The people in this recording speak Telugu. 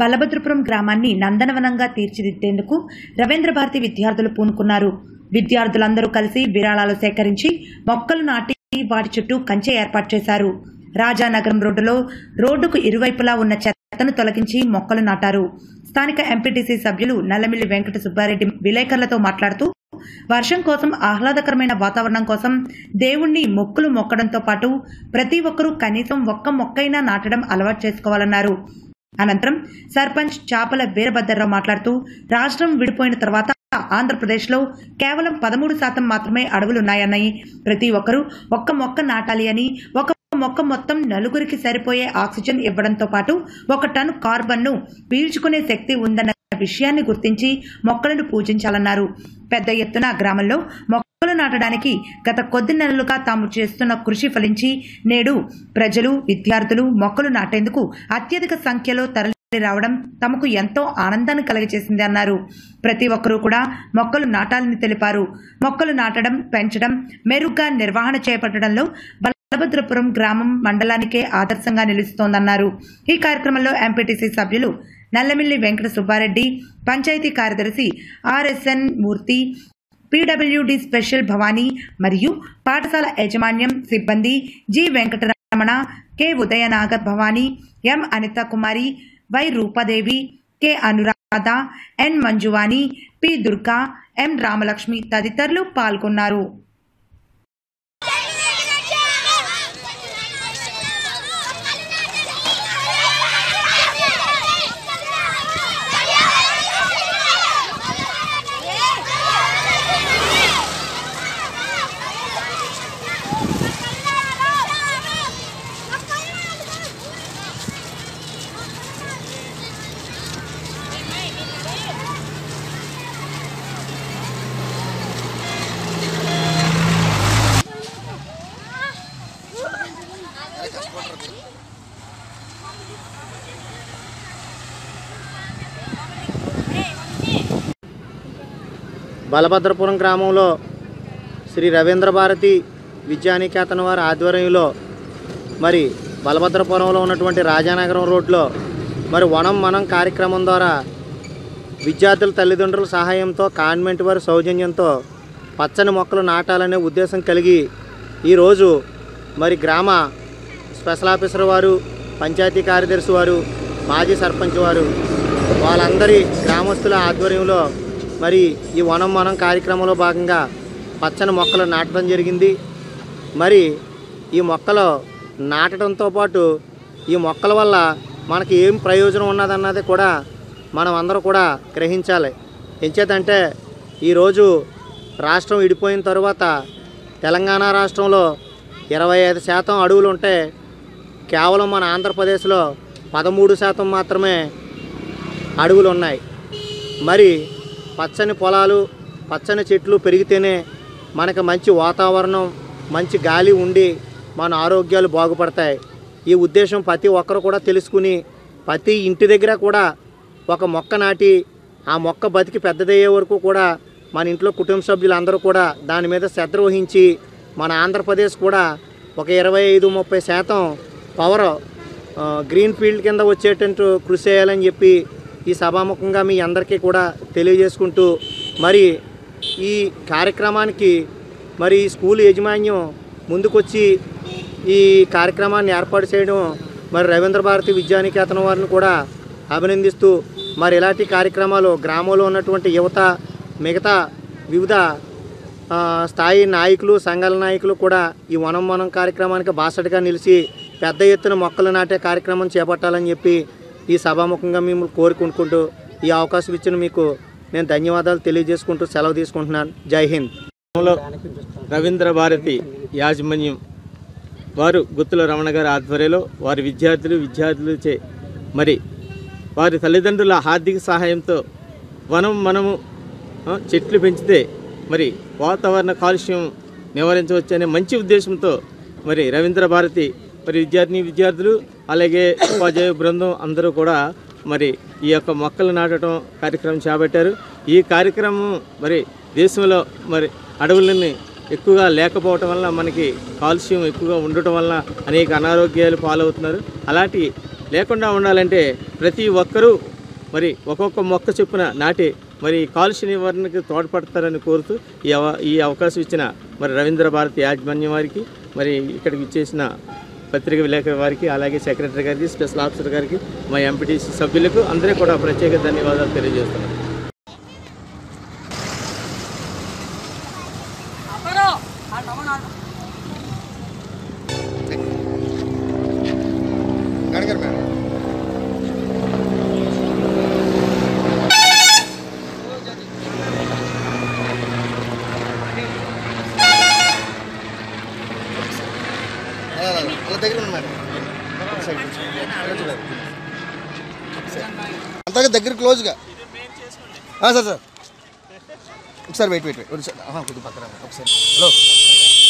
బలభద్రపురం గ్రామాన్ని నందనవనంగా తీర్చిదిద్దేందుకు రవీంద్ర భారతి విద్యార్థులు పూనుకున్నారు విద్యార్థులందరూ కలిసి విరాళాలు సేకరించి మొక్కలు నాటి వాటి చుట్టూ కంచె ఏర్పాటు చేశారు రాజానగరం రోడ్డులో రోడ్డుకు ఇరువైపులా ఉన్న చెత్తను తొలగించి మొక్కలు నాటారు స్థానిక ఎంపీటీసీ సభ్యులు నల్లమిల్లి వెంకట సుబ్బారెడ్డి విలేకరులతో మాట్లాడుతూ వర్షం కోసం ఆహ్లాదకరమైన వాతావరణం కోసం దేవుణ్ణి మొక్కులు మొక్కడంతో పాటు ప్రతి ఒక్కరూ కనీసం ఒక్క మొక్కైనా నాటడం అలవాటు చేసుకోవాలన్నారు అనంతరం సర్పంచ్ చాపల వీరభద్రరావు మాట్లాడుతూ రాష్ట్రం విడిపోయిన తర్వాత ఆంధ్రప్రదేశ్లో కేవలం పదమూడు శాతం మాత్రమే అడవులున్నాయన్నాయి ప్రతి ఒక్కరూ ఒక్క మొక్క నాటాలి అని ఒక మొక్క మొత్తం నలుగురికి సరిపోయే ఆక్సిజన్ ఇవ్వడంతో పాటు ఒక టన్ కార్బన్ను పీల్చుకునే శక్తి ఉందన్న విషయాన్ని గుర్తించి మొక్కలను పూజించాలన్నారు పెద్ద ఎత్తున గ్రామంలో మొక్కలు నాటడానికి గత కొద్ది నెలలుగా తాము చేస్తున్న కృషి ఫలించి నేడు ప్రజలు విద్యార్థులు మొక్కలు నాటేందుకు అత్యధిక సంఖ్యలో తరలి రావడం తమకు ఎంతో ఆనందాన్ని కలిగజేసింది అన్నారు ప్రతి ఒక్కరూ కూడా మొక్కలు నాటాలని తెలిపారు మొక్కలు నాటడం పెంచడం మెరుగ్గా నిర్వహణ చేపట్టడంలో బలభద్రపురం గ్రామం మండలానికే ఆదర్శంగా నిలుస్తోందన్నారు ఈ కార్యక్రమంలో ఎంపీటీసీ సభ్యులు నల్లమిల్లి వెంకట సుబ్బారెడ్డి పంచాయతీ కార్యదర్శి RSN Murthy PWD special Bhavani మరియు పాఠశాల యాజమాన్యం సిబ్బంది G Venkataramana K Udayanagar Bhavani M Anitha Kumari Y Rupadevi K Anuradha N Manjuvani P Durga M Ramalakshmi తదితరులు పాల్గొన్నారు బలభద్రపురం గ్రామంలో శ్రీ రవీంద్ర భారతి విద్యానికేతన్ వారి ఆధ్వర్యంలో మరి బలభద్రపురంలో ఉన్నటువంటి రాజానగరం రోడ్లో మరి వనం మనం కార్యక్రమం ద్వారా విద్యార్థుల తల్లిదండ్రుల సహాయంతో కాన్వెంట్ వారి సౌజన్యంతో పచ్చని మొక్కలు నాటాలనే ఉద్దేశం కలిగి ఈరోజు మరి గ్రామ స్పెషల్ ఆఫీసర్ వారు పంచాయతీ కార్యదర్శి వారు మాజీ సర్పంచ్ వారు వాళ్ళందరి గ్రామస్తుల ఆధ్వర్యంలో మరి ఈ వనం మనం కార్యక్రమంలో భాగంగా పచ్చని మొక్కలు నాటడం జరిగింది మరి ఈ మొక్కలు నాటడంతో పాటు ఈ మొక్కల వల్ల మనకి ఏం ప్రయోజనం ఉన్నదన్నది కూడా మనం అందరూ కూడా గ్రహించాలి ఎంచేతంటే ఈరోజు రాష్ట్రం విడిపోయిన తర్వాత తెలంగాణ రాష్ట్రంలో ఇరవై ఐదు శాతం అడవులు ఉంటే కేవలం మన ఆంధ్రప్రదేశ్లో పదమూడు శాతం మాత్రమే అడవులు ఉన్నాయి మరి పచ్చని పొలాలు పచ్చని చెట్లు పెరిగితేనే మనకు మంచి వాతావరణం మంచి గాలి ఉండి మన ఆరోగ్యాలు బాగుపడతాయి ఈ ఉద్దేశం ప్రతి ఒక్కరు కూడా తెలుసుకుని ప్రతి ఇంటి దగ్గర కూడా ఒక మొక్క నాటి ఆ మొక్క బతికి పెద్దదయ్యే వరకు కూడా మన ఇంట్లో కుటుంబ సభ్యులందరూ కూడా దాని మీద శ్రద్ధ వహించి మన ఆంధ్రప్రదేశ్ కూడా ఒక ఇరవై ఐదు ముప్పై శాతం పవర్ ఆ, గ్రీన్ ఫీల్డ్ కింద వచ్చేటట్టు కృషి చేయాలని చెప్పి ఈ సభాముఖంగా మీ అందరికీ కూడా తెలియజేసుకుంటూ మరి ఈ కార్యక్రమానికి మరి ఈ స్కూల్ యాజమాన్యం ముందుకొచ్చి ఈ కార్యక్రమాన్ని ఏర్పాటు చేయడం మరి రవీంద్ర భారతి విద్యానికేతనం వారిని కూడా అభినందిస్తూ మరి ఇలాంటి కార్యక్రమాలు గ్రామంలో ఉన్నటువంటి యువత మిగతా వివిధ ఆ, స్థాయి నాయకులు సంఘాల నాయకులు కూడా ఈ వనం వనం కార్యక్రమానికి బాసటగా నిలిచి పెద్ద ఎత్తున మొక్కలు నాటే కార్యక్రమం చేపట్టాలని చెప్పి ఈ సభాముఖంగా మేము కోరుకుంటుకుంటూ ఈ అవకాశం ఇచ్చిన మీకు నేను ధన్యవాదాలు తెలియజేసుకుంటూ సెలవు తీసుకుంటున్నాను జై హింద్ గ్రామంలో రవీంద్ర భారతి యాజమాన్యం వారు గుత్తుల రమణ గారి ఆధ్వర్యంలో వారి విద్యార్థులు విద్యార్థులు చే మరి వారి తల్లిదండ్రుల ఆర్థిక సహాయంతో వనం మనము ఆ, చెట్లు పెంచితే మరి వాతావరణ కాలుష్యం నివారించవచ్చనే మంచి ఉద్దేశంతో మరి రవీంద్ర భారతి మరి విద్యార్థిని విద్యార్థులు అలాగే ఉపాధ్యాయ బృందం అందరూ కూడా మరి ఈ యొక్క మొక్కలు నాటడం కార్యక్రమం చేపట్టారు ఈ కార్యక్రమం మరి దేశంలో మరి అడవులని ఎక్కువగా లేకపోవటం వల్ల మనకి కాలుష్యం ఎక్కువగా ఉండటం వల్ల అనేక అనారోగ్యాలు పాలవుతున్నారు అలాంటి లేకుండా ఉండాలంటే ప్రతి ఒక్కరూ మరి ఒక్కొక్క మొక్క చొప్పున నాటి మరి కాలుష్య నివారణకు తోడ్పడతారని కోరుతూ ఈ అవ ఈ అవకాశం ఇచ్చిన మరి రవీంద్ర భారతి యాజమాన్యం వారికి మరి ఇక్కడికి ఇచ్చేసిన పత్రిక విలేకరు వారికి అలాగే సెక్రటరీ గారికి స్పెషల్ ఆఫీసర్ గారికి మా ఎంపీటీసీ సభ్యులకు అందరికీ కూడా ప్రత్యేక ధన్యవాదాలు తెలియజేస్తున్నాను అడగరు మేడం అలా, అలా, అలా దగ్గర ఉంది మేడం ఒకసారి అలా చూడాలి. అంతగా దగ్గర క్లోజ్గా ఆ, సార్ సార్ ఒకసారి వెయిట్ వెయిట్ వెయిట్ ఒకసారి ఆహా, కొద్దిగా పక్కన రండి. ఒకసారి హలో